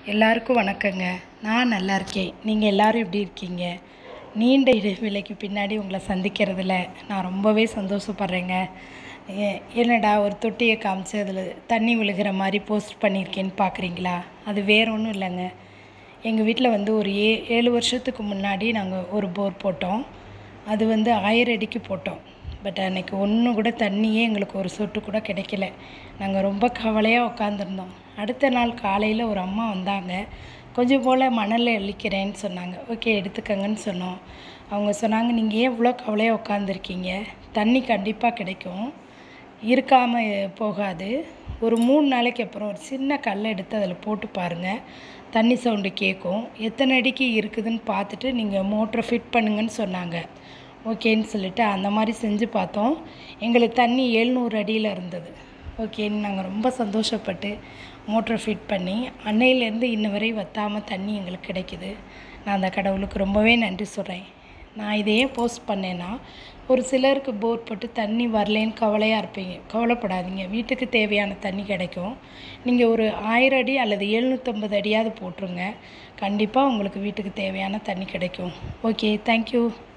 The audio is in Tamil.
எல்லாருக்கும் வணக்கங்க நான் நல்லா இருக்கேன் நீங்கள் எல்லாரும் எப்படி இருக்கீங்க நீண்ட இடைவேளைக்கு பின்னாடி உங்களை சந்திக்கிறதுல நான் ரொம்பவே சந்தோஷப்படுறேங்க ஏ- என்னடா ஒரு தொட்டியை காமிச்சு அதில் தண்ணி விழுகிற மாதிரி போஸ்ட் பண்ணியிருக்கேன்னு பார்க்குறீங்களா அது வேற ஒன்றும் இல்லைங்க எங்கள் வீட்டில் வந்து ஒரு ஏ ஏழு வருஷத்துக்கு முன்னாடி நாங்கள் ஒரு போர் போட்டோம் அது வந்து ஆயிரம் அடிக்கு போட்டோம் பட் அன்னைக்கு ஒன்று கூட தண்ணியே எங்களுக்கு ஒரு சொட்டு கூட கிடைக்கல நாங்கள் ரொம்ப கவலையாக உட்காந்துருந்தோம் அடுத்த நாள் காலையில் ஒரு அம்மா வந்தாங்க கொஞ்சம் போல் மணலில் அள்ளிக்கிறேன்னு சொன்னாங்க ஓகே எடுத்துக்கங்கன்னு சொன்னோம் அவங்க சொன்னாங்க நீங்கள் ஏன் இவ்வளோ கவலையாக உட்காந்துருக்கீங்க தண்ணி கண்டிப்பாக கிடைக்கும் இருக்காமல் போகாது ஒரு மூணு நாளைக்கு அப்புறம் ஒரு சின்ன கல்லை எடுத்து அதில் போட்டு பாருங்கள் தண்ணி சவுண்டு கேட்கும் எத்தனை அடிக்கு இருக்குதுன்னு பார்த்துட்டு நீங்கள் மோட்டரை ஃபிட் பண்ணுங்கன்னு சொன்னாங்க ஓகேன்னு சொல்லிட்டு அந்த மாதிரி செஞ்சு பார்த்தோம் எங்களுக்கு தண்ணி எழுநூறு அடியில் இருந்தது ஓகேன்னு நாங்கள் ரொம்ப சந்தோஷப்பட்டு மோட்டரை ஃபிட் பண்ணி அன்னையிலேருந்து இன்ன வரை வத்தாமல் தண்ணி எங்களுக்கு கிடைக்குது நான் அந்த கடவுளுக்கு ரொம்பவே நன்றி சொல்கிறேன் நான் இதை ஏன் போஸ்ட் பண்ணேன்னா ஒரு சிலருக்கு போர் போட்டு தண்ணி வரலேன்னு கவலையாக இருப்பீங்க கவலைப்படாதீங்க வீட்டுக்கு தேவையான தண்ணி கிடைக்கும் நீங்கள் ஒரு ஆயிரம் அடி அல்லது எழுநூற்றம்பது அடியாவது போட்டுருங்க கண்டிப்பாக உங்களுக்கு வீட்டுக்கு தேவையான தண்ணி கிடைக்கும் ஓகே தேங்க்யூ